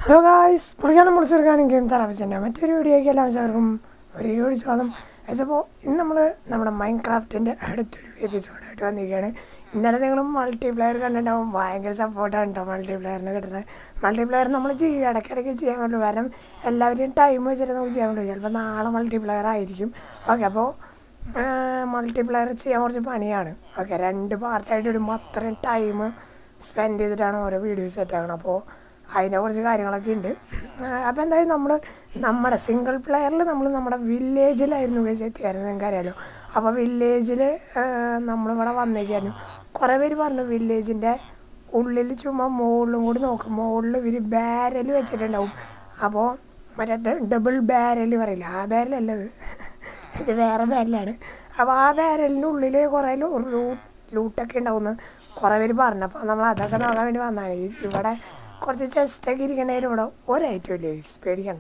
Hello guys പുള്ളിക്കാനം മുളിച്ചെടുക്കാനെങ്കിലും തറാപ്പിച്ചെന്നെ മറ്റൊരു വീഡിയോയ്ക്ക് എല്ലാവർക്കും ഒരു വീഡിയോ സ്വാഗതം അപ്പോൾ ഇന്ന് നമ്മൾ നമ്മുടെ മൈൻഡ് ക്രാഫ്റ്റിൻ്റെ അടുത്തൊരു എപ്പിസോഡായിട്ട് വന്നിരിക്കുകയാണ് ഇന്നലെ നിങ്ങൾ മൾട്ടിപ്ലെയർ കണ്ടിട്ടുണ്ടാവും ഭയങ്കര സപ്പോർട്ടാണ് കേട്ടോ മൾട്ടിപ്ലെയറിന് കിട്ടുന്നത് മൾട്ടിപ്ലെയർ നമ്മൾ ചെയ്യുക ഇടയ്ക്കിടയ്ക്ക് ചെയ്യാൻ പറ്റുള്ളൂ കാരണം എല്ലാവരും ടൈം വെച്ചിട്ട് നമുക്ക് ചെയ്യാൻ പറ്റുള്ളൂ ചിലപ്പോൾ നാളെ മൾട്ടിപ്ലെയർ ആയിരിക്കും ഓക്കെ അപ്പോൾ മൾട്ടിപ്ലെയർ ചെയ്യാൻ കുറച്ച് പണിയാണ് ഓക്കെ രണ്ട് പാർട്ടായിട്ട് ഇടുമ്പോൾ അത്രയും ടൈം സ്പെൻഡ് ചെയ്തിട്ടാണ് ഓരോ വീഡിയോസ് സെറ്റ് ആകണം അപ്പോൾ അതിൻ്റെ കുറച്ച് കാര്യങ്ങളൊക്കെ ഉണ്ട് അപ്പോൾ എന്തായാലും നമ്മൾ നമ്മുടെ സിംഗിൾ പ്ലെയറിൽ നമ്മൾ നമ്മുടെ വില്ലേജിലായിരുന്നു എത്തിയായിരുന്നു നിങ്ങൾക്ക് അറിയാലോ അപ്പോൾ വില്ലേജിൽ നമ്മളിവിടെ വന്നേക്കായിരുന്നു കുറേ പേര് പറഞ്ഞു വില്ലേജിൻ്റെ ഉള്ളിൽ ചുമ്മാ മുകളിലും കൂടി നോക്കും മുകളിൽ ഇവർ ബാരൽ വെച്ചിട്ടുണ്ടാവും അപ്പോൾ മറ്റേ ഡബിൾ ബാരൽ പറയില്ല ആ ബാരലല്ല ഇത് ഇത് വേറെ ബാരലാണ് അപ്പോൾ ആ ബാരലിൻ്റെ ഉള്ളിൽ കുറേ ലൂ ലൂട്ടൊക്കെ ഉണ്ടാവുമെന്ന് കുറേ പേര് പറഞ്ഞു അപ്പോൾ നമ്മൾ അതൊക്കെ നോക്കാൻ വേണ്ടി വന്നതാണ് ഈ ഇവിടെ കുറച്ച് ചെസ്റ്റൊക്കെ ഇരിക്കണേലും ഇവിടെ ഒരൈറ്റം ഇല്ല പേടിക്കണ്ട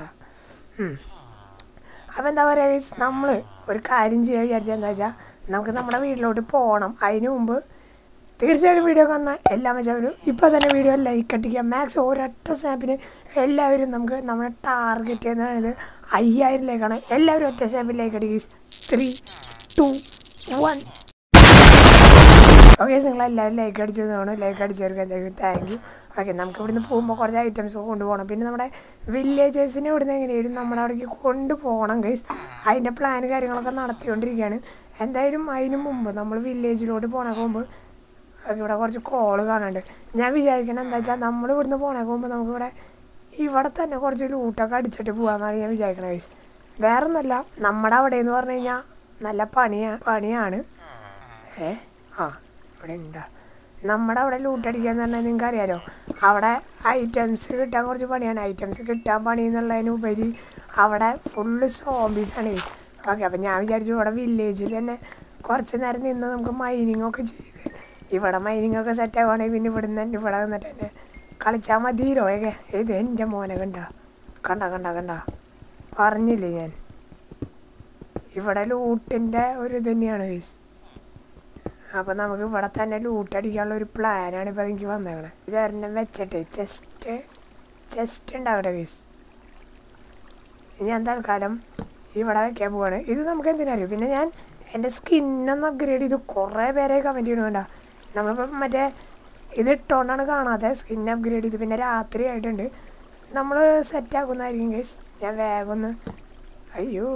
അപ്പോൾ എന്താ പറയുക നമ്മൾ ഒരു കാര്യം ചെയ്യാൻ വിചാരിച്ചാൽ എന്താ വെച്ചാൽ നമുക്ക് നമ്മുടെ വീട്ടിലോട്ട് പോകണം അതിന് മുമ്പ് തീർച്ചയായിട്ടും വീഡിയോ കാണുന്ന എല്ലാ മച്ചാവരും ഇപ്പോൾ തന്നെ വീഡിയോ ലൈക്ക് അടിക്കുക മാക്സ് ഒരൊറ്റ സ്നാപ്പിന് എല്ലാവരും നമുക്ക് നമ്മുടെ ടാർഗറ്റ് എന്ന് പറയുന്നത് അയ്യായിരം ലൈക്കാണ് എല്ലാവരും ഒറ്റ സ്നാപ്പിൽ ലൈക്ക് അടിക്കുക ത്രീ ടു വൺ ഓക്കെ നിങ്ങൾ എല്ലാവരും ലൈക്ക് അടിച്ചു തോന്നുന്നു ലൈക്ക് അടിച്ചവർക്ക് എന്തായാലും താങ്ക് യു ഓക്കെ നമുക്ക് ഇവിടുന്ന് പോകുമ്പോൾ കുറച്ച് ഐറ്റംസ് കൊണ്ടുപോകണം പിന്നെ നമ്മുടെ വില്ലേജേഴ്സിനെ ഇവിടുന്ന് എങ്ങനെയായാലും നമ്മുടെ അവിടേക്ക് കൊണ്ടുപോകണം ഗൈസ് അതിൻ്റെ പ്ലാൻ കാര്യങ്ങളൊക്കെ നടത്തിക്കൊണ്ടിരിക്കുകയാണ് എന്തായാലും അതിന് മുമ്പ് നമ്മൾ വില്ലേജിലോട്ട് പോണേക്ക് മുമ്പ് ഇവിടെ കുറച്ച് കോള് കാണാനുണ്ട് ഞാൻ വിചാരിക്കണം എന്താ വെച്ചാൽ നമ്മൾ ഇവിടുന്ന് പോണേക്ക് മുമ്പ് നമുക്കിവിടെ ഇവിടെ തന്നെ കുറച്ച് ലൂട്ടൊക്കെ അടിച്ചിട്ട് പോകാമെന്നാണ് ഞാൻ വിചാരിക്കണത് ഗൈസ് വേറെ ഒന്നല്ല നമ്മുടെ അവിടെ എന്ന് പറഞ്ഞു കഴിഞ്ഞാൽ നല്ല പണിയാണ് പണിയാണ് ഏ ആ ഇവിടെ ഉണ്ടാ നമ്മുടെ അവിടെ ലൂട്ടടിക്കാന്ന് പറഞ്ഞാൽ നിങ്ങൾക്ക് അറിയാലോ അവിടെ ഐറ്റംസ് കിട്ടാൻ കുറച്ച് പണിയാണ് ഐറ്റംസ് കിട്ടാൻ പണി എന്നുള്ളതിനുപരി അവിടെ ഫുള്ള് സോംബീസാണ് ഓക്കെ അപ്പം ഞാൻ വിചാരിച്ചു ഇവിടെ വില്ലേജിൽ തന്നെ കുറച്ച് നേരം നിന്ന് നമുക്ക് മൈനിങ് ഒക്കെ ചെയ്ത് ഇവിടെ മൈനിങ് ഒക്കെ സെറ്റ് ആവുകയാണെങ്കിൽ പിന്നെ ഇവിടെ നിന്ന് തന്നെ ഇവിടെ നിന്നിട്ട് തന്നെ കളിച്ചാൽ മതിയല്ലോ ഏകെ ഇത് എൻ്റെ മോനെ കണ്ട കണ്ട കണ്ട കണ്ട പറഞ്ഞില്ലേ ഞാൻ ഇവിടെ ലൂട്ടിൻ്റെ ഒരു ഇത് തന്നെയാണ് ഗൈസ് അപ്പം നമുക്ക് ഇവിടെ തന്നെ ലൂട്ടടിക്കാനുള്ള ഒരു പ്ലാനാണ് ഇപ്പോൾ എനിക്ക് വന്നേക്കണേ ഇതൊരെണ്ണം വെച്ചിട്ട് ചെസ്റ്റ് ചെസ്റ്റ് ഉണ്ടാവട്ടെ ഗൈസ് ഞാൻ തൽക്കാലം ഇവിടെ വെക്കാൻ പോവാണ് ഇത് നമുക്ക് എന്തിനറിയും പിന്നെ ഞാൻ എൻ്റെ സ്കിന്നൊന്ന് അപ്ഗ്രേഡ് ചെയ്ത് കുറേ പേരെ കമൻറ്റ് ചെയ്യണ നമ്മളിപ്പോൾ മറ്റേ ഇത് ഇട്ടുകൊണ്ടാണ് കാണാതെ സ്കിൻ അപ്ഗ്രേഡ് ചെയ്ത് പിന്നെ രാത്രി ആയിട്ടുണ്ട് നമ്മൾ സെറ്റ് ആക്കുന്നതായിരിക്കും ഗൈസ് ഞാൻ വേഗം ഒന്ന് അയ്യോ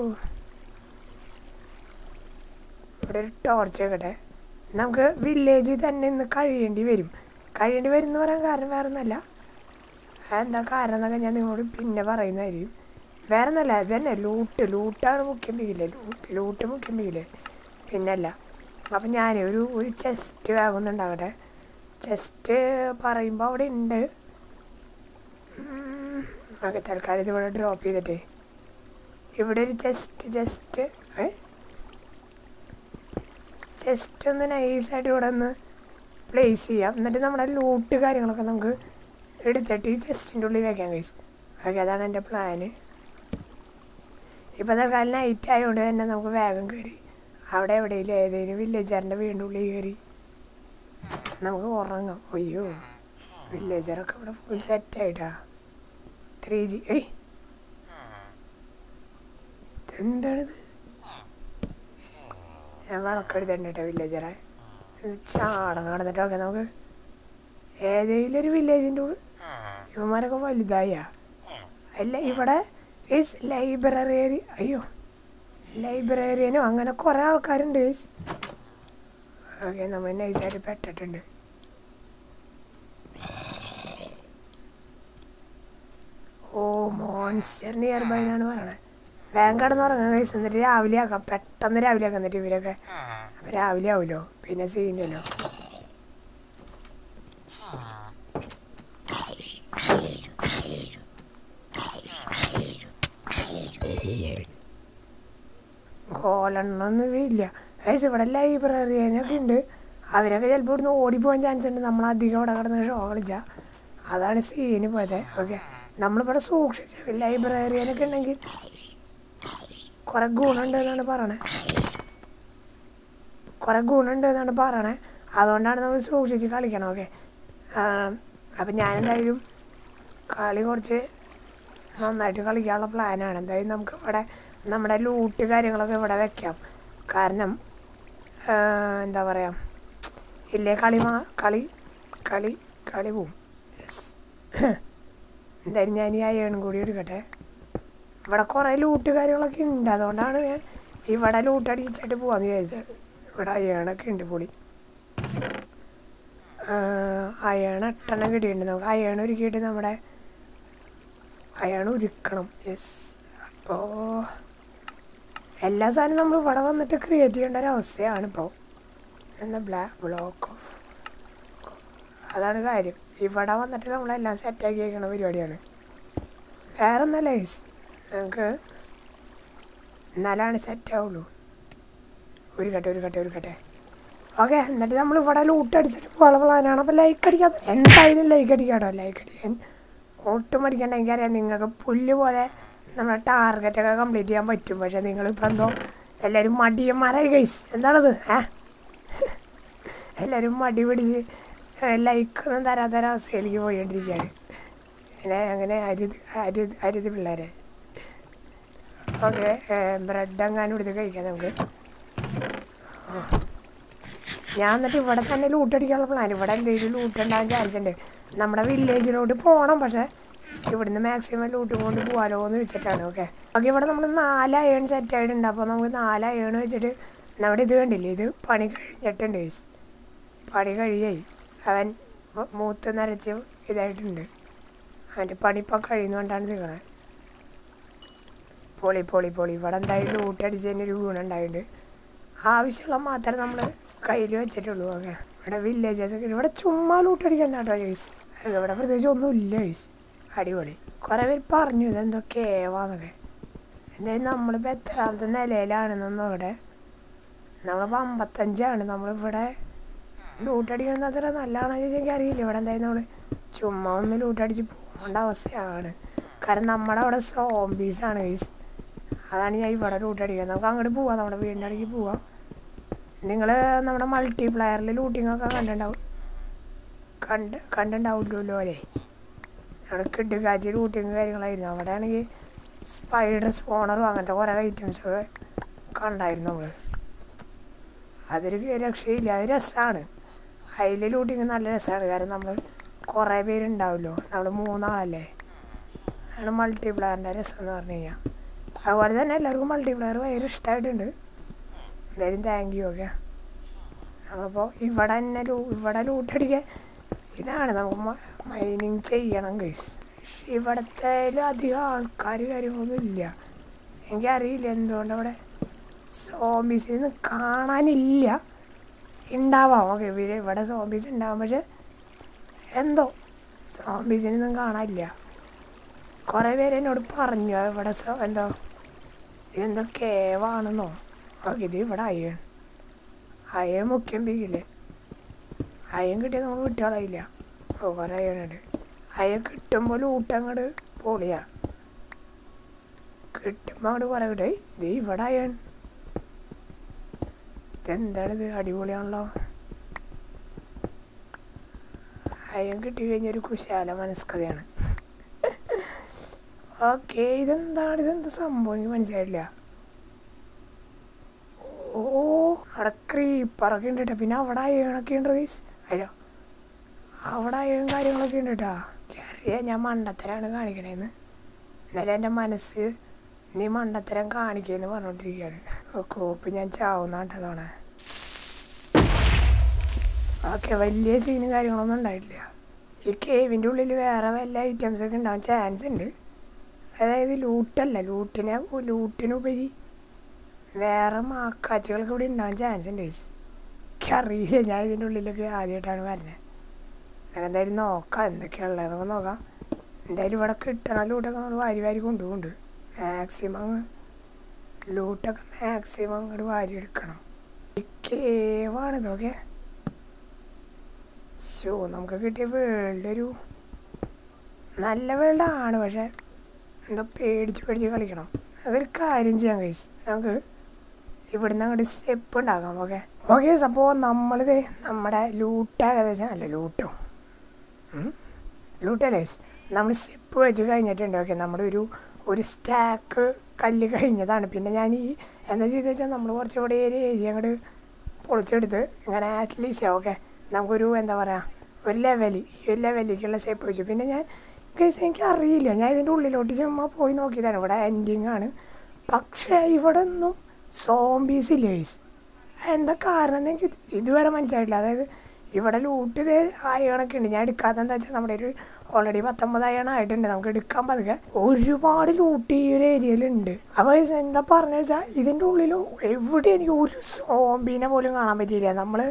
ഇവിടെ ഒരു ടോർച്ച് വെക്കട്ടെ നമുക്ക് വില്ലേജിൽ തന്നെ ഇന്ന് കഴിയേണ്ടി വരും കഴിയേണ്ടി വരും എന്ന് പറയാൻ കാരണം വേറെ ഒന്നല്ല എന്താ കാരണം എന്നൊക്കെ ഞാൻ നിങ്ങളോട് പിന്നെ പറയുന്നതായിരിക്കും വേറെ ഒന്നല്ല ഇത് തന്നെ ലൂട്ട് ലൂട്ടാണ് മുഖ്യം പിടിക്കില്ലേ ലൂട്ട് ലൂട്ട് മുഖ്യം പിടിക്കില്ലേ പിന്നല്ല അപ്പം ഞാൻ ഒരു ഒരു ചെസ്റ്റ് വാങ്ങുന്നുണ്ടാകട്ടെ ചെസ്റ്റ് പറയുമ്പോൾ അവിടെ ഉണ്ട് ഓക്കെ തൽക്കാലം ഇത് ഇവിടെ ഡ്രോപ്പ് ചെയ്തിട്ട് ഇവിടെ ഒരു ചെസ്റ്റ് ജസ്റ്റ് ഏ ജസ്റ്റ് ഒന്ന് നൈസായിട്ട് ഇവിടെ ഒന്ന് പ്ലേസ് ചെയ്യാം എന്നിട്ട് നമ്മുടെ ലൂട്ട് കാര്യങ്ങളൊക്കെ നമുക്ക് എടുത്തിട്ട് ഈ ചെസ്റ്റിൻ്റെ ഉള്ളിൽ വെക്കാൻ കഴിച്ചു ഓക്കെ അതാണ് എൻ്റെ പ്ലാന് ഇപ്പോൾ തൽക്കാലം നൈറ്റ് ആയതുകൊണ്ട് തന്നെ നമുക്ക് വേഗം കയറി അവിടെ എവിടെയെങ്കിലും ഏതെങ്കിലും വില്ലേജറിൻ്റെ വീടിൻ്റെ ഉള്ളിൽ കയറി നമുക്ക് ഉറങ്ങാം അയ്യോ വില്ലേജറൊക്കെ ഇവിടെ ഫുൾ സെറ്റായിട്ടാ ത്രീ ജി ഏയ് എന്താണിത് ഞാൻ വിളക്കെടുത്തിട്ടുണ്ട് കേട്ടോ വില്ലേജറെ ചാടം കിടന്നിട്ടൊക്കെ നമുക്ക് ഏതെങ്കിലും ഒരു വില്ലേജിൻ്റെ ഉള്ളിൽ ഇവന്മാരൊക്കെ വലുതായ അല്ല ഇവിടെ ഈസ് ലൈബ്രറി അയ്യോ ലൈബ്രറിയനും അങ്ങനെ കുറേ ആൾക്കാരുണ്ട് ഈസ് ഓക്കെ നമ്മൾ നൈസായിട്ട് പെട്ടിട്ടുണ്ട് ഓ മോൺസ്റ്റർ നിയർ ബൈ എന്നാണ് പറയണത് വേഗം കിടന്നുറങ്ങാൻ കഴിച്ചു എന്നിട്ട് രാവിലെ ആക്കാം പെട്ടെന്ന് രാവിലെ ആക്കാം എന്നിട്ട് ഇവരൊക്കെ അപ്പം രാവിലെ ആവുമല്ലോ പിന്നെ സീനല്ലോ കോലെണ്ണൊന്നും ഇല്ല കഴിച്ച് ഇവിടെ ലൈബ്രറിയനൊക്കെ ഉണ്ട് അവരൊക്കെ ചിലപ്പോൾ ഇവിടുന്ന് ഓടിപ്പോകാൻ ചാൻസ് ഉണ്ട് നമ്മൾ അധികം ഇവിടെ കിടന്ന് ഷോ കളിച്ചാൽ അതാണ് സീന് പോയത് ഓക്കെ നമ്മളിവിടെ സൂക്ഷിച്ച ലൈബ്രറിയനൊക്കെ ഉണ്ടെങ്കിൽ കുറെ ഗുണമുണ്ട് എന്നാണ് പറയണേ കുറെ ഗുണമുണ്ട് എന്നാണ് പറയണേ അതുകൊണ്ടാണ് നമ്മൾ സൂക്ഷിച്ച് കളിക്കണം ഓക്കെ അപ്പം ഞാൻ എന്തായാലും കളി കുറച്ച് നന്നായിട്ട് കളിക്കാനുള്ള പ്ലാനാണ് എന്തായാലും നമുക്ക് ഇവിടെ നമ്മുടെ ലൂട്ട് കാര്യങ്ങളൊക്കെ ഇവിടെ വെക്കാം കാരണം ആ, എന്താ പറയുക ഇല്ലേ കളി മാ കളി കളി കളി പോവും യെസ് എന്തായാലും ഞാൻ ഈ അയ്യണും കൂടി എടുക്കട്ടെ ഇവിടെ കുറേ ലൂട്ട് കാര്യങ്ങളൊക്കെ ഉണ്ട് അതുകൊണ്ടാണ് ഞാൻ ഇവിടെ ലൂട്ട് അടിച്ചിട്ട് പോവാന്ന് വിചാരിച്ചത് ഇവിടെ അയ്യണൊക്കെ ഉണ്ട് പൊളി അയൺ എട്ടെണ്ണം കിട്ടിയിട്ടുണ്ട് നമുക്ക് അയൺ ഒരുക്കിയിട്ട് നമ്മുടെ അയൺ ഉരുക്കണം യെസ് അപ്പോൾ എല്ലാ സാധനവും നമ്മൾ ഇവിടെ വന്നിട്ട് ക്രിയേറ്റ് ചെയ്യേണ്ട ഒരു അവസ്ഥയാണ് ഇപ്പോൾ എന്താ ബ്ലാക്ക് ബ്ലോക്ക് ഓഫ് അതാണ് കാര്യം ഇവിടെ വന്നിട്ട് നമ്മളെല്ലാം സെറ്റാക്കി വയ്ക്കണ പരിപാടിയാണ് വേറെ ഒന്നല്ല ഗൈസ് നമുക്ക് എന്നാലാണ് സെറ്റ് ആവുള്ളൂ ഒരു കട്ടെ ഒരു കട്ടെ ഒരു കട്ടെ ഓക്കെ എന്നിട്ട് നമ്മൾ ഇവിടെ ലൂട്ട് അടിച്ചിട്ട് പോകാനുള്ള പ്ലാനാണ് അപ്പോൾ ലൈക്ക് അടിക്കാത്ത എന്തായാലും ലൈക്ക് അടിക്കാട്ടോ ലൈക്ക് അടിക്കാൻ ഒട്ടും അടിക്കണ്ട എനിക്കറിയാം നിങ്ങൾക്ക് പുല്ല് പോലെ നമ്മുടെ ടാർഗറ്റൊക്കെ കംപ്ലീറ്റ് ചെയ്യാൻ പറ്റും പക്ഷേ നിങ്ങളിപ്പോൾ എന്തോ എല്ലാവരും മടിയന്മാരായി ഗൈസ് എന്താണത് ഏ എല്ലാവരും മടി പിടിച്ച് ലൈക്കൊന്നും തരാത്തൊരവസ്ഥയിലേക്ക് പോയിക്കൊണ്ടിരിക്കുകയാണ് പിന്നെ അങ്ങനെ അരുത് അരുത് അരുത് പിള്ളേരെ ഓക്കെ ബ്രെഡ് എങ്ങാനും എടുത്ത് കഴിക്കാം നമുക്ക് ഞാൻ എന്നിട്ട് ഇവിടെ തന്നെ ലൂട്ട് അടിക്കാനുള്ള പ്ലാൻ ഇവിടെ എന്തെങ്കിലും ലൂട്ട് ഉണ്ടാകാൻ ചാൻസ് ഉണ്ട് നമ്മുടെ വില്ലേജിലോട്ട് പോകണം പക്ഷേ ഇവിടുന്ന് മാക്സിമം ലൂട്ട് കൊണ്ട് പോകാലോ എന്ന് വെച്ചിട്ടാണ് ഓക്കെ ഓക്കെ ഇവിടെ നമ്മൾ നാല് അയേൺ സെറ്റ് ആയിട്ടുണ്ട് അപ്പോൾ നമുക്ക് നാല് അയേൺ വെച്ചിട്ട് നമ്മുടെ ഇത് കണ്ടില്ലേ ഇത് പണി കഴിഞ്ഞിട്ടുണ്ട് guys. പണി കഴിയായി അവൻ മൂ- മൂത്ത് നരച്ച് ഇതായിട്ടുണ്ട് അവൻ്റെ പണി ഇപ്പം കഴിയുന്നതുകൊണ്ടാണ് നിൽക്കണത് പൊളി പൊളി പൊളി ഇവിടെ എന്തായാലും ലൂട്ട് അടിച്ചതിന് ഒരു ഗുണം ഉണ്ടായിട്ടുണ്ട് ആവശ്യമുള്ള മാത്രമേ നമ്മൾ കയ്യിൽ വെച്ചിട്ടുള്ളൂ ഓക്കെ ഇവിടെ വില്ലേജസ് ഒക്കെ ഇവിടെ ചുമ്മാ ലൂട്ട് അടിക്കാൻ കേട്ടോ ജോയ്സ് ഇവിടെ പ്രത്യേകിച്ച് ഒന്നും ഇല്ല ജോയ്സ് അടിപൊളി കുറേ പേര് പറഞ്ഞു ഇതെന്തോ കേവാന്നൊക്കെ എന്തായാലും നമ്മളിപ്പോൾ എത്രാമത്തെ നിലയിലാണെന്നൊന്നും ഇവിടെ നമ്മളിപ്പോൾ അമ്പത്തഞ്ചാണ് നമ്മളിവിടെ ലൂട്ട് അടിക്കുന്നത് അത്ര നല്ലതാണോ ചോദിച്ചാൽ എനിക്ക് അറിയില്ല ഇവിടെ എന്തായാലും നമ്മൾ ചുമ്മാ ഒന്ന് ലൂട്ട് അടിച്ച് പോകേണ്ട അവസ്ഥയാണ് കാരണം നമ്മുടെ അവിടെ സോംബീസാണ് ഗൈസ് അതാണ് ഞാൻ ഇവിടെ ലൂട്ട് അടിക്കുന്നത് നമുക്ക് അങ്ങോട്ട് പോവാം നമ്മുടെ വീടിൻ്റെ അടുക്ക് പോവാം നിങ്ങൾ നമ്മുടെ മൾട്ടി പ്ലെയറിൽ ലൂട്ടിംഗ് ഒക്കെ കണ്ടിട്ടുണ്ടാവും കണ്ട് കണ്ടിട്ടുണ്ടാവില്ലല്ലോ അല്ലേ അവിടെ കിട്ടുകാച്ചി ലൂട്ടിങ് കാര്യങ്ങളായിരുന്നു അവിടെ ആണെങ്കിൽ സ്പൈഡർ സ്പോണറും അങ്ങനത്തെ കുറേ ഐറ്റംസ് ഒക്കെ കണ്ടായിരുന്നു നമ്മൾ അതൊരു രക്ഷയില്ല അത് രസമാണ് അതിൽ ലൂട്ടിങ് നല്ല രസമാണ് കാരണം നമ്മൾ കുറേ പേരുണ്ടാവുമല്ലോ നമ്മൾ മൂന്നാളല്ലേ അതാണ് മൾട്ടി പ്ലെയറിൻ്റെ രസം എന്ന് പറഞ്ഞു കഴിഞ്ഞാൽ അതുപോലെ തന്നെ എല്ലാവർക്കും മൾട്ടി പ്ലെയർ ഭയങ്കര ഇഷ്ടമായിട്ടുണ്ട് എന്തായാലും താങ്ക് യു ഓക്കെ അപ്പോൾ ഇവിടെ തന്നെ ലൂ ഇവിടെ ലൂട്ടടിക്കാൻ ഇതാണ് നമുക്ക് മൈനിങ് ചെയ്യണം ഗൈസ് ഇവിടുത്തെ അധികം ആൾക്കാർ കാര്യങ്ങളൊന്നും ഇല്ല എനിക്കറിയില്ല എന്തുകൊണ്ട് അവിടെ സോംബീസിന് കാണാനില്ല ഉണ്ടാവാം ഓക്കെ ഇവര് ഇവിടെ സോംബീസ് ഉണ്ടാവും പക്ഷെ എന്തോ സോംബീസിനൊന്നും കാണാനില്ല കുറേ പേര് എന്നോട് പറഞ്ഞു ഇവിടെ സോ എന്തോ ഇതെന്തോ കേവാണെന്നോ ഓക്കെ ഇത് ഇവിടെ അയ്യൺ അയ്യൺ മുഖ്യം പിക്കില്ലേ അയ്യൻ കിട്ടിയാൽ നമ്മൾ വിട്ടുകളയില്ല ഓ കുറേ അയ്യണുണ്ട് അയ്യൻ കിട്ടുമ്പോൾ ഊട്ടങ്ങോട്ട് പൊളിയാ കിട്ടുമ്പോൾ അങ്ങോട്ട് കുറേ കിട്ടേ ഇത് ഇവിടെ അയ്യൺ ഇതെന്താണിത് അടിപൊളിയാണല്ലോ അയ്യൻ കിട്ടി കഴിഞ്ഞൊരു കുശാല മനസ്കതയാണ് ഓക്കെ ഇതെന്താണ് ഇതെന്താ സംഭവം എനിക്ക് മനസ്സിലായിട്ടില്ല ഓ അവിടെ ക്രീപ്പറൊക്കെ ഉണ്ട് കേട്ടോ പിന്നെ അവിടെ അയ്യണൊക്കെ ഉണ്ട് ഗൈസ് അയ്യോ അവിടെ അയ്യവും കാര്യങ്ങളൊക്കെ ഉണ്ട് കേട്ടോ അറിയാം ഞാൻ മണ്ടത്തരാണ് കാണിക്കണേന്ന് എന്നാലും എൻ്റെ മനസ്സ് നീ മണ്ടത്തരം കാണിക്കുമെന്ന് പറഞ്ഞോണ്ടിരിക്കുകയാണ് ഓ കോപ്പ് ഞാൻ ചാവുന്ന കേട്ടതോണെ ഓക്കെ വലിയ സീനും കാര്യങ്ങളൊന്നും ഉണ്ടായിട്ടില്ല ഈ കേവിൻ്റെ ഉള്ളിൽ വേറെ വല്ല ഐറ്റംസ് ഒക്കെ ഉണ്ടാവാൻ ചാൻസ് ഉണ്ട് അതായത് ലൂട്ടല്ല ലൂട്ടിനെ ലൂട്ടിനുപരി വേറെ മാക്കാച്ചുകളൊക്കെ ഇവിടെ ഉണ്ടാവാൻ ചാൻസ് ഉണ്ട് guys. എനിക്കറിയില്ല ഞാൻ ഇതിൻ്റെ ഉള്ളിലൊക്കെ ആദ്യമായിട്ടാണ് വരുന്നത് ഞാൻ എന്തായാലും നോക്കാം എന്തൊക്കെയുള്ളതെന്നൊക്കെ നോക്കാം എന്തായാലും ഇവിടെ കിട്ടണ ലൂട്ടൊക്കെ നമ്മൾ വാരി വാരി കൊണ്ടുപോകുന്നുണ്ട് മാക്സിമം ലൂട്ടൊക്കെ മാക്സിമം അങ്ങോട്ട് വാരി എടുക്കണം ഈ കേവാണിതൊക്കെ ഷോ നമുക്ക് കിട്ടിയ വേൾഡ് ഒരു നല്ല വേൾഡാണ് പക്ഷെ എന്തോ പേടിച്ച് പേടിച്ച് കളിക്കണം അതൊരു കാര്യം ചെയ്യാം കൈസ് നമുക്ക് ഇവിടുന്ന് അങ്ങോട്ട് സ്റ്റെപ്പ് ഉണ്ടാക്കാം ഓക്കെ ഓക്കെ അപ്പോൾ നമ്മളിത് നമ്മുടെ ലൂട്ട് ഏകദേശം അല്ല ലൂട്ടോ ലൂട്ടല്ലേ നമ്മൾ സ്റ്റെപ്പ് സ്റ്റെപ്പ് വെച്ച് കഴിഞ്ഞിട്ടുണ്ട് ഓക്കെ നമ്മുടെ ഒരു ഒരു സ്റ്റാക്ക് കല്ല് കഴിഞ്ഞതാണ് പിന്നെ ഞാൻ ഈ എന്താ ചെയ്തെന്ന് വെച്ചാൽ നമ്മൾ കുറച്ചുകൂടി ഒരു ഏരിയ അങ്ങോട്ട് പൊളിച്ചെടുത്ത് ഇങ്ങനെ അറ്റ്ലീസ്റ്റ് ഓക്കെ നമുക്കൊരു എന്താ പറയുക ഒരു ലെവല് ഈ ഒരു ലെവലിലേക്കുള്ള സ്റ്റെപ്പ് വെച്ചു പിന്നെ ഞാൻ ഗൈസ് എനിക്ക് അറിയില്ല ഞാൻ ഇതിൻ്റെ ഉള്ളിലോട്ട് ചുമ്മാ പോയി നോക്കിയതാണ് ഇവിടെ എൻഡിങ് ആണ് പക്ഷേ ഇവിടെ ഒന്നും സോംബീസ് ഇല്ല ഗൈസ് എന്താ കാരണം എന്ന് എനിക്ക് ഇതുവരെ മനസ്സിലായിട്ടില്ല അതായത് ഇവിടെ ലൂട്ട് ഇത് ആയണൊക്കെ ഉണ്ട് ഞാൻ എടുക്കാത്ത എന്താ വെച്ചാൽ നമ്മുടെ ഒരു ഓൾറെഡി പത്തൊമ്പത് അയണ ആയിട്ടുണ്ട് നമുക്ക് എടുക്കാൻ പതുക്കെ ഒരുപാട് ലൂട്ട് ഈ ഒരു ഏരിയയിലുണ്ട് അപ്പോൾ എന്താ പറഞ്ഞ വെച്ചാൽ ഇതിൻ്റെ ഉള്ളിൽ എവിടെ എനിക്ക് ഒരു സോംബീനെ പോലും കാണാൻ പറ്റിയില്ല നമ്മൾ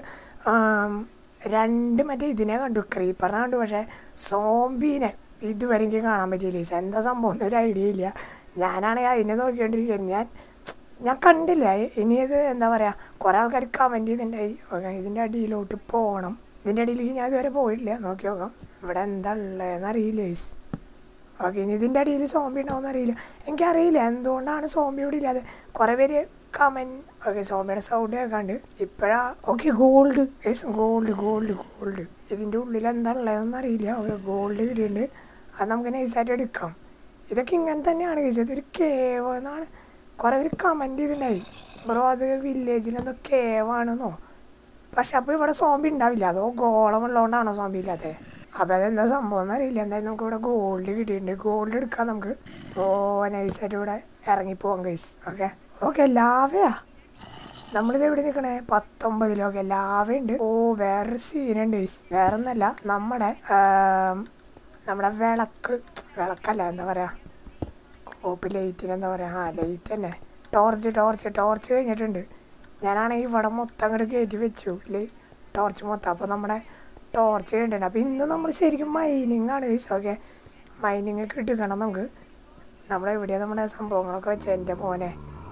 രണ്ട് മറ്റേ ഇതിനെ കണ്ടു ക്രീപ്പറിനെ കണ്ടു പക്ഷേ സോംബീനെ ഇതുവരെ എനിക്ക് കാണാൻ പറ്റിയില്ല ഈസ എന്താ സംഭവം എന്നൊരു ഐഡിയ ഇല്ല ഞാനാണെങ്കിൽ അതിനെ നോക്കിക്കൊണ്ടിരിക്കുകയാണ് ഞാൻ ഞാൻ കണ്ടില്ല ഇനി ഇത് എന്താ പറയുക കുറേ ആൾക്കാർ കമൻറ്റ് ചെയ്തിട്ടുണ്ടായി ഓക്കെ ഇതിൻ്റെ അടിയിലോട്ട് പോകണം ഇതിൻ്റെ അടിയിലേക്ക് ഞാൻ ഇതുവരെ പോയിട്ടില്ല നോക്കി നോക്കാം ഇവിടെ എന്താ ഉള്ളതെന്ന് അറിയില്ല ഈസ് ഓക്കെ ഇനി ഇതിൻ്റെ അടിയിൽ സോംബി ഉണ്ടാവുമെന്ന് അറിയില്ല എനിക്കറിയില്ല എന്തുകൊണ്ടാണ് സോംബി ഇവിടെ ഇല്ലാതെ കുറേ പേര് കമൻറ്റ് ഓക്കെ സോംബിയുടെ സൗണ്ട് കേൾക്കാണ്ട് ഇപ്പോഴാ okay gold yes gold gold gold ഇതിൻ്റെ ഉള്ളിൽ എന്താ ഉള്ളതെന്ന് അറിയില്ല ഓക്കെ ഗോൾഡ് കിട്ടിയിട്ടുണ്ട് അത് നമുക്ക് നൈസായിട്ട് എടുക്കാം ഇതൊക്കെ ഇങ്ങനെ തന്നെയാണ് കഴിച്ചത് ഒരു കേവ് എന്നാണ് കുറേ പേര് കമൻറ്റ് ചെയ്തിട്ടുണ്ടായി ബ്രോ അത് വില്ലേജിലെന്തോ കേവാണെന്നോ പക്ഷെ അപ്പോൾ ഇവിടെ സോംബി ഉണ്ടാവില്ല അതോ ഗോളം ഉള്ളതുകൊണ്ടാണോ സോംബി ഇല്ലാത്തത് അപ്പോൾ അതെന്താ സംഭവം എന്നറിയില്ല എന്തായാലും നമുക്ക് ഇവിടെ ഗോൾഡ് കിട്ടിയിട്ടുണ്ട് ഗോൾഡ് എടുക്കാം നമുക്ക് ഓ നൈസായിട്ട് ഇവിടെ ഇറങ്ങിപ്പോവാം കൈസ് ഓക്കെ ഓക്കെ ലാവയാ നമ്മളിത് എവിടെ നിൽക്കണേ പത്തൊമ്പതിലൊക്കെ ലാവയുണ്ട് ഓ വേറൊരു സീനുണ്ട് ഗൈസ് വേറെ ഒന്നല്ല നമ്മുടെ ആം, നമ്മുടെ വിളക്ക് വിളക്കല്ല എന്താ പറയുക കോപ്പ് ലൈറ്റിന് എന്താ പറയുക ആ ലൈറ്റ് തന്നെ ടോർച്ച് ടോർച്ച് ടോർച്ച് കഴിഞ്ഞിട്ടുണ്ട് ഞാനാണെങ്കിൽ ഇവിടെ മൊത്തം അങ്ങോട്ട് കയറ്റി വെച്ചു ഇല്ലേ ടോർച്ച് മൊത്തം അപ്പോൾ നമ്മുടെ ടോർച്ച് കഴിഞ്ഞിട്ടുണ്ട് അപ്പോൾ ഇന്ന് നമ്മൾ ശരിക്കും മൈനിങ് ആണ് ഗൈസ് ഓക്കെ മൈനിങ് ഒക്കെ എടുക്കണം നമുക്ക് നമ്മളെവിടെയാണ് നമ്മുടെ സംഭവങ്ങളൊക്കെ വെച്ച എൻ്റെ മോനെ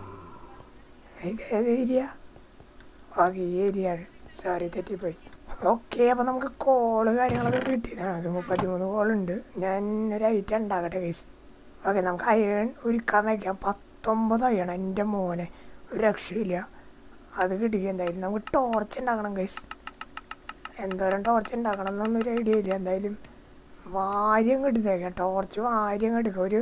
ഇത് ഏത് ഏരിയ ഓക്കെ ഈ ഏരിയ ആണ് സോറി തെറ്റിപ്പോയി ഓക്കെ അപ്പോൾ നമുക്ക് കോള് കാര്യങ്ങളൊക്കെ കിട്ടി നമുക്ക് മുപ്പത്തിമൂന്ന് കോളുണ്ട് ഞാൻ ഒരു ഐറ്റം ഉണ്ടാകട്ടെ കേസ് ഓക്കെ നമുക്ക് അയൺ ഒരുക്കാൻ വയ്ക്കാം പത്തൊമ്പത് അയൺ എൻ്റെ മോനെ ഒരു രക്ഷയില്ല അത് കിട്ടിക്കുക എന്തായാലും നമുക്ക് ടോർച്ച് ഉണ്ടാക്കണം കേസ് എന്തോരം ടോർച്ച് ഉണ്ടാക്കണം എന്നൊന്നും ഒരു ഐഡിയ ഇല്ല എന്തായാലും വാര്യം കിട്ടിത്തേക്കാം ടോർച്ച് വാര്യം കിട്ടുക ഒരു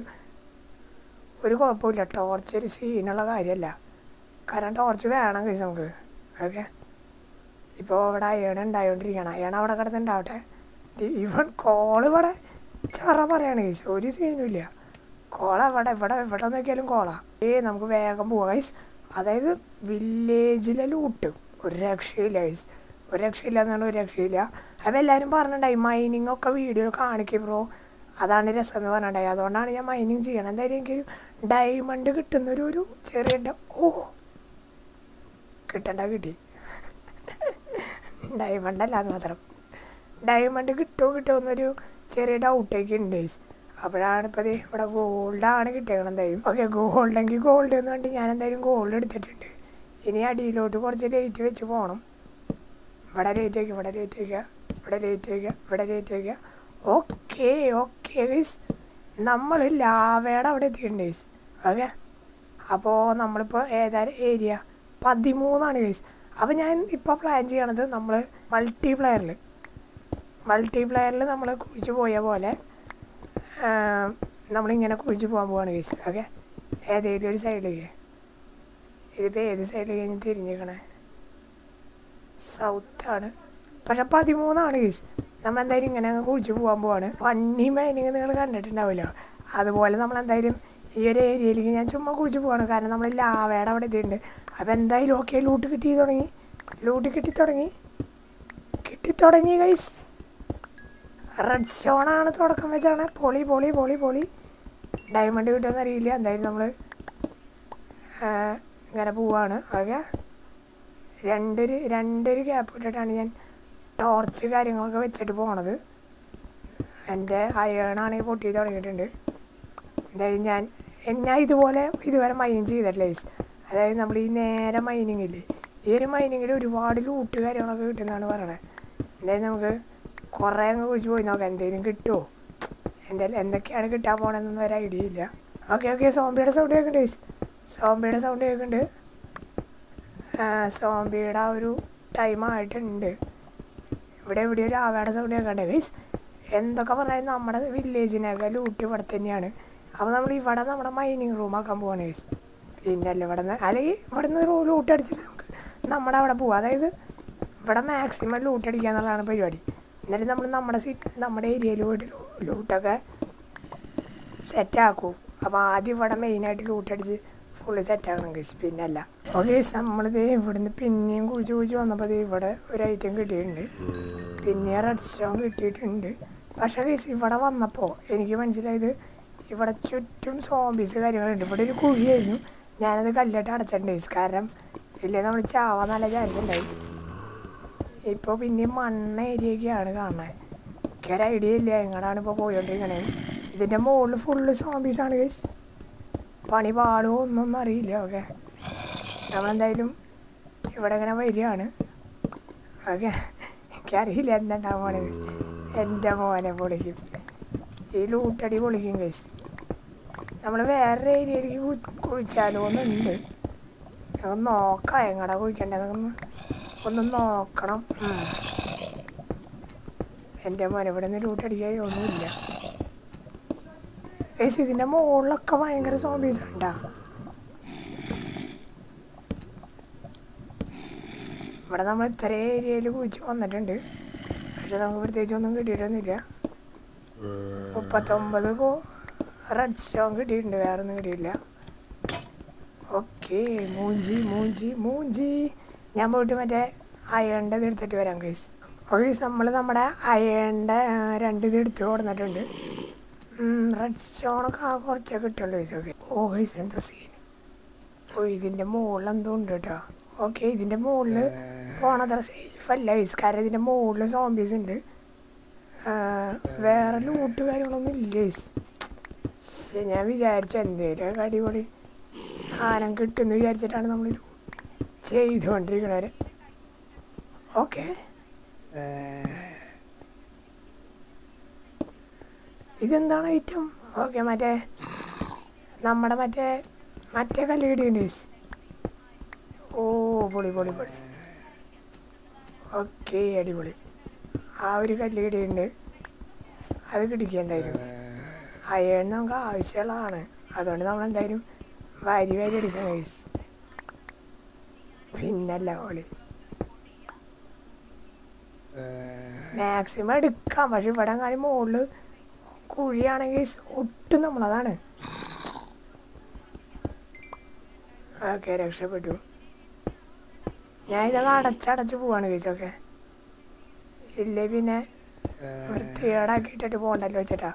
ഒരു കുഴപ്പമില്ല ടോർച്ച് ഒരു സീനുള്ള കാര്യമല്ല കാരണം ടോർച്ച് വേണം കേസ് നമുക്ക് ഓക്കെ ഇപ്പോൾ ഇവിടെ അയൺ ഉണ്ടായോണ്ടിരിക്കണം അയൺ അവിടെ കിടന്നുണ്ടാവട്ടെ ദി- ഇവൻ കോള് ഇവിടെ ചറ പറയാണ് കേസ് ഒരു സീനും ഇല്ല കോള ഇവിടെ ഇവിടെ ഇവിടെ നോക്കിയാലും കോള ഏ നമുക്ക് വേഗം പോവാം ഗൈസ് അതായത് വില്ലേജിലെ ലൂട്ട് ഒരു രക്ഷയില്ല ഗൈസ് ഒരു രക്ഷയില്ല എന്നാണ് ഒരു രക്ഷയില്ല അപ്പോൾ എല്ലാവരും പറഞ്ഞിട്ടുണ്ടായി മൈനിങ് ഒക്കെ വീഡിയോ കാണിക്കും ബ്രോ അതാണ് രസം എന്ന് പറഞ്ഞിട്ടുണ്ടായി അതുകൊണ്ടാണ് ഞാൻ മൈനിങ് ചെയ്യണം എന്തായാലും എനിക്കൊരു ഡയമണ്ട് കിട്ടുന്നൊരു ഒരു ചെറിയ ഡ- ഓ കിട്ടണ്ട കിട്ടി ഡയമണ്ട് അല്ല അത് മാത്രം ഡയമണ്ട് കിട്ടുമോ കിട്ടുമോ എന്നൊരു ചെറിയ ഡൗട്ടൊക്കെ ഉണ്ട് guys. അപ്പോഴാണ് ഇപ്പോൾ ഇവിടെ ഗോൾഡാണ് കിട്ടിയേക്കണം എന്തായാലും ഓക്കെ ഗോൾഡെങ്കിൽ ഗോൾഡ് എന്ന് പറഞ്ഞിട്ട് ഞാൻ എന്തായാലും ഗോൾഡ് എടുത്തിട്ടുണ്ട് ഇനി അടിയിലോട്ട് കുറച്ച് ലേറ്റ് വെച്ച് പോകണം ഇവിടെ ലേറ്റ് വയ്ക്കുക ഇവിടെ ലേറ്റ് വയ്ക്കുക ഇവിടെ ലേറ്റ് വയ്ക്കുക ഇവിടെ ലേറ്റ് വയ്ക്കുക ഓക്കെ ഓക്കെ ഗൈസ് നമ്മൾ ലാവയുടെ അവിടെ എത്തിയിട്ടുണ്ട് ഗൈസ് ഓക്കെ അപ്പോൾ നമ്മളിപ്പോൾ ഏതായാലും ഏരിയ പതിമൂന്നാണ് ഗൈസ് അപ്പോൾ ഞാൻ ഇപ്പോൾ പ്ലാൻ ചെയ്യണത് നമ്മൾ മൾട്ടി പ്ലെയറിൽ മൾട്ടി പ്ലെയറിൽ നമ്മൾ കുഴിച്ച് പോയ പോലെ ആ, നമ്മളിങ്ങനെ കുഴിച്ച് പോകാൻ പോവാണ് ഗൈസ് ഓക്കെ ഏതെങ്കിലും ഒരു സൈഡിലേക്ക് ഇതിപ്പോൾ ഏത് സൈഡിലേക്ക് ഞാൻ തിരിഞ്ഞേക്കണേ സൗത്താണ് പക്ഷെ പതിമൂന്നാണ് ഗീസ് നമ്മൾ എന്തായാലും ഇങ്ങനെ അങ്ങ് കുഴിച്ച് പോകാൻ പോവാണ് പന്നി മൈനിങ് നിങ്ങൾ കണ്ടിട്ടുണ്ടാവില്ല അതുപോലെ നമ്മൾ എന്തായാലും ഈ ഒരു ഏരിയയിലേക്ക് ഞാൻ ചുമ്മാ കുഴിച്ച് പോവാണ് കാരണം നമ്മൾ ലാവയുടെ അവിടെ എത്തിയിട്ടുണ്ട് അപ്പോൾ എന്തായാലും ഓക്കെ ലൂട്ട് കിട്ടി തുടങ്ങി ലൂട്ട് കിട്ടി തുടങ്ങി കിട്ടി തുടങ്ങി ഗൈസ് റെഡ് സ്റ്റോണാണ് തുടക്കം വെച്ചാണ് പൊളി പൊളി പൊളി പൊളി ഡയമണ്ട് കിട്ടുമെന്ന് അറിയില്ല എന്തായാലും നമ്മൾ ഇങ്ങനെ പോവാണ് ഓക്കെ രണ്ടൊരു രണ്ടൊരു ഗ്യാപ്പ് ഇട്ടിട്ടാണ് ഞാൻ ടോർച്ച് കാര്യങ്ങളൊക്കെ വെച്ചിട്ട് പോണത് എൻ്റെ അയണാണെങ്കിൽ പൊട്ടി തുടങ്ങിയിട്ടുണ്ട് എന്തായാലും ഞാൻ ഞാൻ ഇതുപോലെ ഇതുവരെ മൈനിങ് ചെയ്തിട്ടില്ല guys. അതായത് നമ്മൾ ഈ നേരെ മൈനിങ് ഇല്ലേ ഈ ഒരു മൈനിങ്ങിൽ ഒരുപാട് ലൂട്ട് കാര്യങ്ങളൊക്കെ കിട്ടുന്നതാണ് പറയണത് എന്തായാലും നമുക്ക് കുറേ അങ്ങ് കുഴിച്ച് പോയി നോക്കാം എന്തെങ്കിലും കിട്ടുമോ എന്തായാലും എന്തൊക്കെയാണ് കിട്ടാൻ പോകണമെന്നൊന്നും ഒരു ഐഡിയ ഇല്ല ഓക്കെ ഓക്കെ സോംബിയുടെ സൗണ്ട് കേൾക്കുന്നുണ്ട് സോംബിയുടെ സൗണ്ട് കേൾക്കുന്നുണ്ട് സോംബിയുടെ ആ ഒരു ടൈം ആയിട്ടുണ്ട് ഇവിടെ എവിടെയോ ഒരു ആവയുടെ സൗണ്ട് കേൾക്കണ്ടേ ഗൈസ് എന്തൊക്കെ പറഞ്ഞാലും നമ്മുടെ വില്ലേജിനൊക്കെ ലൂട്ട് ഇവിടെ തന്നെയാണ് അപ്പോൾ നമ്മൾ ഇവിടെ നമ്മുടെ മൈനിങ് റൂം ആക്കാൻ പോവാണ് ഗൈസ് പിന്നെ അല്ല ഇവിടെ നിന്ന് അല്ലെങ്കിൽ ഇവിടെ നിന്ന് ലൂട്ട് അടിച്ചിട്ട് നമുക്ക് നമ്മുടെ അവിടെ പോവാം അതായത് ഇവിടെ മാക്സിമം ലൂട്ട് അടിക്കുക എന്നുള്ളതാണ് പരിപാടി എന്നിട്ട് നമ്മൾ നമ്മുടെ സീറ്റ് നമ്മുടെ ഏരിയയിൽ പോയിട്ട് ലൂട്ടൊക്കെ സെറ്റാക്കും അപ്പോൾ ആദ്യം ഇവിടെ മെയിനായിട്ട് ലൂട്ടടിച്ച് ഫുള്ള് സെറ്റാക്കണം ഗൈസ് പിന്നെ അല്ല ഓക്കെ നമ്മളിത് ഇവിടുന്ന് പിന്നെയും കുഴിച്ച് കുഴിച്ച് വന്നപ്പോൾ ദേ ഇവിടെ ഒരു ഐറ്റം കിട്ടിയിട്ടുണ്ട് പിന്നെ റെഡ് സ്റ്റോൺ കിട്ടിയിട്ടുണ്ട് പക്ഷേ ഗൈസ് ഇവിടെ വന്നപ്പോൾ എനിക്ക് മനസ്സിലായത് ഇവിടെ ചുറ്റും സോംബീസ് കാര്യങ്ങളുണ്ട് ഇവിടെ ഒരു കുഴിയായിരുന്നു ഞാനത് കല്ലിട്ട് അടച്ചിട്ടുണ്ട് ഗൈസ് കാരണം ഇല്ലേ നമ്മൾ ചാവാൻ നല്ല ചാൻസ് ഉണ്ടായി ഇപ്പോൾ പിന്നെ മണ്ണ ഏരിയയൊക്കെയാണ് കാണുന്നത് എനിക്ക് ഒരു ഐഡിയ ഇല്ല എങ്ങോട്ടാണ് ഇപ്പോൾ പോയോണ്ടിരിക്കണേ ഇതിൻ്റെ മുകളിൽ ഫുള്ള് സോംബീസാണ് ഗൈസ് പണി പാടുമോ ഒന്നും അറിയില്ല ഓക്കെ നമ്മളെന്തായാലും ഇവിടെ ഇങ്ങനെ വരികയാണ് ഓക്കെ എനിക്കറിയില്ല എന്തുണ്ടാകാൻ പോണത് എൻ്റെ മോനെ പൊളിക്കും ഈ ലൂട്ടടി പൊളിക്കും ഗൈസ് നമ്മൾ വേറെ ഏരിയയിലേക്ക് കു- കുഴിച്ചാലോ എന്നുണ്ട് ഒന്ന് നോക്കാം എങ്ങടാ കുഴിക്കേണ്ടതെന്ന് ഒന്ന് നോക്കണം ഉം. എൻ്റെ മോനെ ഇവിടെ നിന്ന് ലൂട്ടടിക്കാൻ ഒന്നുമില്ല ഗൈസ് ഇതിൻ്റെ മുകളിലൊക്കെ ഭയങ്കര സോംബീസ് ഉണ്ടാ ഇവിടെ നമ്മൾ ഇത്ര ഏരിയയിൽ കുഴിച്ച് വന്നിട്ടുണ്ട് പക്ഷെ നമുക്ക് പ്രത്യേകിച്ച് ഒന്നും കിട്ടിയിട്ടൊന്നുമില്ല മുപ്പത്തൊമ്പത് കോ റെഡ് സ്റ്റോൺ കിട്ടിയിട്ടുണ്ട് വേറെ ഒന്നും കിട്ടിയില്ല ഓക്കെ മൂഞ്ചി മൂഞ്ചി മൂഞ്ചി ഞാൻ പോയിട്ട് മറ്റേ അയണിൻ്റെ ഇത് എടുത്തിട്ട് വരാം ഗൈസ് ഓക്കെ നമ്മൾ നമ്മുടെ അയണിൻ്റെ രണ്ട് ഇത് എടുത്ത് കൊടുത്തിട്ടുണ്ട് റെഡ് സ്റ്റോണൊക്കെ ആ കുറച്ചേ കിട്ടുള്ളൂ ഗൈസ് ഓക്കെ ഓ ഗൈസ് എന്തോ സീൻ ഓ ഇതിൻ്റെ മുകളിൽ എന്തോ ഉണ്ട് കേട്ടോ ഓക്കെ ഇതിൻ്റെ മുകളിൽ പോണത്ര സേഫ് അല്ല ഗൈസ് കാരണം ഇതിൻ്റെ മുകളിൽ സോംബീസ് ഉണ്ട് ആ, വേറെ ലൂട്ട് കാര്യങ്ങളൊന്നും ഇല്ല ഗൈസ് പക്ഷെ ഞാൻ വിചാരിച്ചു എന്തേലും അടിപൊളി സാധനം കിട്ടുമെന്ന് വിചാരിച്ചിട്ടാണ് നമ്മൾ ചെയ്തുകൊണ്ടിരിക്കണവര് ഓക്കെ ഇതെന്താണ് ഐറ്റം ഓക്കെ മറ്റേ നമ്മുടെ മറ്റേ മറ്റേ കല്ല് കിട്ടിയിട്ടുണ്ട് ഓ പൊളി പൊളി പൊളി ഓക്കെ അടിപൊളി ആ ഒരു കല്ല് കിട്ടിയിട്ടുണ്ട് അത് കിട്ടിക്കുക എന്തായാലും അയൺ നമുക്ക് ആവശ്യമുള്ളതാണ് അതുകൊണ്ട് നമ്മൾ എന്തായാലും വാരി വാരി എടുക്കണം ഗൈസ് പിന്നല്ല പൊളി മാക്സിമം എടുക്കാം പക്ഷെ ഇവിടെ കാര്യം മുകളിൽ കുഴിയാണെങ്കിൽ ഒട്ടും നമ്മളതാണ് ഓക്കെ രക്ഷപ്പെട്ടു ഞാൻ ഇതൊക്കെ അടച്ചടച്ച് പോവാണ് കേസൊക്കെ ഇല്ലേ പിന്നെ വൃത്തികേടാക്കിയിട്ടിട്ട് പോകണ്ടല്ലോ വെച്ചിട്ടാ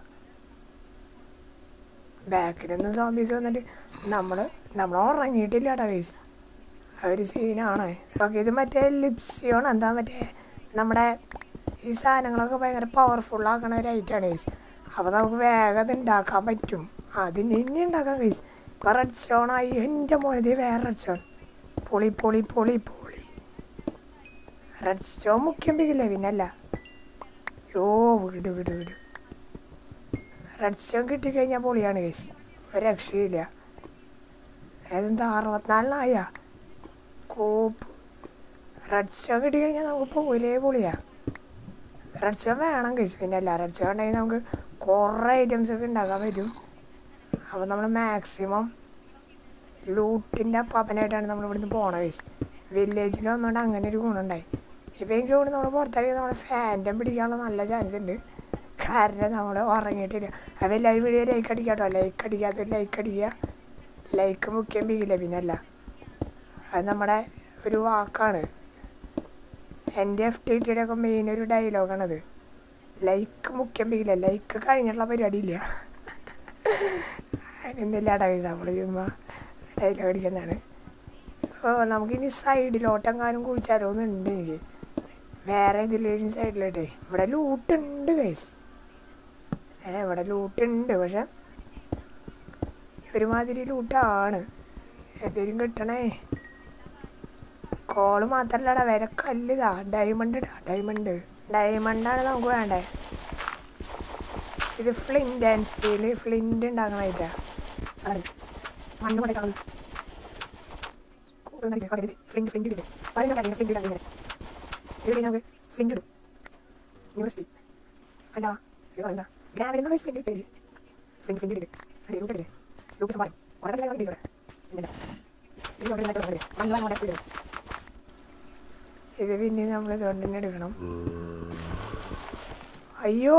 ബാക്കിലൊന്നും സോംബീസ് വന്നിട്ട് നമ്മൾ നമ്മൾ ഉറങ്ങിയിട്ടില്ല കേട്ടോ കേസ് ആ ഒരു സീനാണ് ഓക്കെ ഇത് മറ്റേ ലിപ്സിയോൺ എന്താ മറ്റേ നമ്മുടെ ഈ സാധനങ്ങളൊക്കെ ഭയങ്കര പവർഫുൾ ആക്കണ ഒരു ഐറ്റമാണ് കേസ് അപ്പോൾ നമുക്ക് വേഗം അത് ഉണ്ടാക്കാൻ പറ്റും അതിന് ഇനി ഉണ്ടാക്കാൻ കേസ് ഇപ്പോൾ റെഡ് സ്റ്റോൺ ആയി എൻ്റെ മോനത് വേറെ റെഡ് സ്റ്റോൺ പൊളി പൊളി പൊളി പൊളി റെഡ് സ്റ്റോൺ മുഖ്യം പിക്കില്ലേ പിന്നല്ല യോ വിട് വിട് വിട് റെഡ് സ്റ്റോൺ കിട്ടിക്കഴിഞ്ഞാൽ പൊളിയാണ് കേസ് ഒരു രക്ഷയില്ല അതെന്താ അറുപത്തിനാലിനായ കോപ്പ് റെഡ് സ്റ്റോൺ കിട്ടിക്കഴിഞ്ഞാൽ നമുക്ക് പോലെ പൊളിയാ റെഡ് സ്റ്റോൺ വേണം കേസ് പിന്നെ അല്ല റെഡ് സ്റ്റോൺ ഉണ്ടെങ്കിൽ നമുക്ക് കുറേ ഐറ്റംസ് ഒക്കെ ഉണ്ടാക്കാൻ പറ്റും അപ്പോൾ നമ്മൾ മാക്സിമം ലൂട്ടിൻ്റെ അപ്പാപ്പനായിട്ടാണ് നമ്മൾ ഇവിടുന്ന് പോണത് കേസ് വില്ലേജിൽ വന്നുകൊണ്ട് അങ്ങനെ ഒരു ഗുണമുണ്ടായി ഇപ്പം എനിക്ക് തോന്നുന്നു നമ്മൾ പുറത്തേക്ക് നമ്മുടെ ഫാൻറ്റം പിടിക്കാനുള്ള നല്ല ചാൻസ് ഉണ്ട് കാരണം നമ്മൾ ഉറങ്ങിയിട്ടില്ല അപ്പോൾ എല്ലാവരും വീഡിയോ ലൈക്ക് അടിക്കാട്ടോ ലൈക്ക് അടിക്കാത്ത ലൈക്ക് അടിക്കുക ലൈക്ക് മുഖ്യം പിടിക്കില്ല പിന്നല്ല അത് നമ്മുടെ ഒരു വാക്കാണ് എൻ്റെ എഫ് ടി ടിയുടെ ഒക്കെ മെയിൻ ഒരു ഡയലോഗാണത് ലൈക്ക് മുഖ്യം പിടിക്കില്ല ലൈക്ക് കഴിഞ്ഞിട്ടുള്ള പരിപാടിയില്ല അതിനെന്തെല്ലാം അടവില്ല നമ്മൾ ചുമ്മാ ഡയലോഗ് അടിക്കുന്നതാണ് ഓ നമുക്കിനി സൈഡിലോട്ടെങ്ങാനും കുഴിച്ചാലോ എന്നുണ്ട് എനിക്ക് വേറെ ഇതിലൊരു സൈഡിലോട്ടെ ഇവിടെ ലൂട്ടുണ്ട് കൈസ് ഏ ഇവിടെ ലൂട്ടുണ്ട് പക്ഷെ ഒരുമാതിരി ലൂട്ടാണ് എന്തെങ്കിലും കിട്ടണേ കോള് മാത്രല്ലടാ വേറെ കല്ലിതാ ഡയമണ്ട് ഇടാ ഡയമണ്ട് ഡയമണ്ടാണ് നമുക്ക് വേണ്ടേ ഇത് ഫ്ലിൻറ്റ് ആൻഡ് സ്റ്റീല് ഫ്ലിൻറ്റ് ഉണ്ടാക്കണായിട്ടാ മണ്ണ് കൊണ്ടേക്കണം ഫ്ലിൻറ്റ് ഫ്ലിൻറ്റ് ഇടും ഫ്ലിൻറ്റ് ഫ്ലിൻറ്റ് ഇടാം ഇങ്ങനെ ഇത് നമുക്ക് ഫ്ലിൻറ്റ് ഇടും യൂണിവേഴ്സിറ്റി അല്ല എന്താ ഗ്രാമിൽ നിന്ന് സ്പെൻഡ് ഇട്ടേ സ്പെൻഡ് സ്പെൻഡ് ഇട്ട് അടി ലൂട്ട് ഇട്ടേ ലൂട്ട് സമ്പാദം കുറേ കാര്യങ്ങൾ കിട്ടി ഇവിടെ ഇല്ല ഇത് കൊണ്ട് ഇതായിട്ട് വന്നിട്ട് മണ്ണ് അങ്ങോട്ട് ഇടും ഇത് പിന്നെ നമ്മൾ ഇതുകൊണ്ട് തന്നെ എടുക്കണം അയ്യോ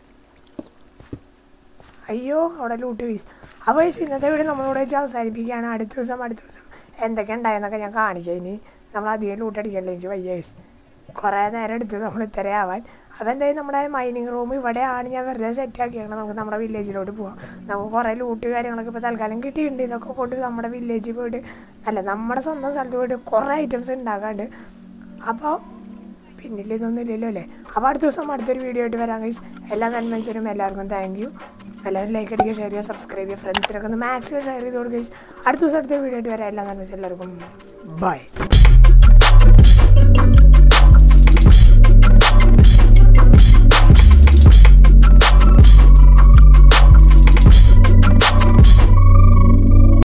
അയ്യോ അവിടെ ലൂട്ട് വീസ് അപ്പോൾ ഈ ഇന്നത്തെ വീഡിയോ നമ്മളിവിടെ വെച്ച് അവസാനിപ്പിക്കുകയാണ് അടുത്ത ദിവസം അടുത്ത ദിവസം എന്തൊക്കെ ഉണ്ടായെന്നൊക്കെ ഞാൻ കാണിക്കാം ഇനി നമ്മൾ അധികം ലൂട്ട് അടിക്കണ്ട എനിക്ക് വയ്യ guys. കുറേ നേരം എടുത്ത് നമ്മൾ ഇത്രയാവാൻ അപ്പോൾ എന്തായാലും നമ്മുടെ മൈനിങ് റൂം ഇവിടെയാണ് ഞാൻ വെറുതെ സെറ്റ് ആക്കിയാണ് നമുക്ക് നമ്മുടെ വില്ലേജിലോട്ട് പോവാം നമുക്ക് കുറേ ലൂട്ട് കാര്യങ്ങളൊക്കെ ഇപ്പോൾ തൽക്കാലം കിട്ടിയിട്ടുണ്ട് ഇതൊക്കെ കൊണ്ട് നമ്മുടെ വില്ലേജിൽ പോയിട്ട് അല്ല നമ്മുടെ സ്വന്തം സ്ഥലത്ത് പോയിട്ട് കുറേ ഐറ്റംസ് ഉണ്ടാക്കാണ്ട് അപ്പോൾ പിന്നിൽ ഇതൊന്നും ഇല്ലല്ലോ അല്ലേ അപ്പോൾ അടുത്ത ദിവസം അടുത്തൊരു വീഡിയോ ആയിട്ട് വരാം ഗൈസ് എല്ലാ നന്മനുസരും എല്ലാവർക്കും താങ്ക് യു എല്ലാവരും ലൈക്ക് അടിക്കുക ഷെയർ ചെയ്യുക സബ്സ്ക്രൈബ് ചെയ്യുക ഫ്രണ്ട്സിനൊക്കെ ഒന്ന് മാക്സിമം ഷെയർ ചെയ്ത് കൊടുക്കുക guys. അടുത്ത ദിവസം അടുത്ത വീഡിയോ ആയിട്ട് വരാം എല്ലാ നന്മനുസരും എല്ലാവർക്കും ബൈ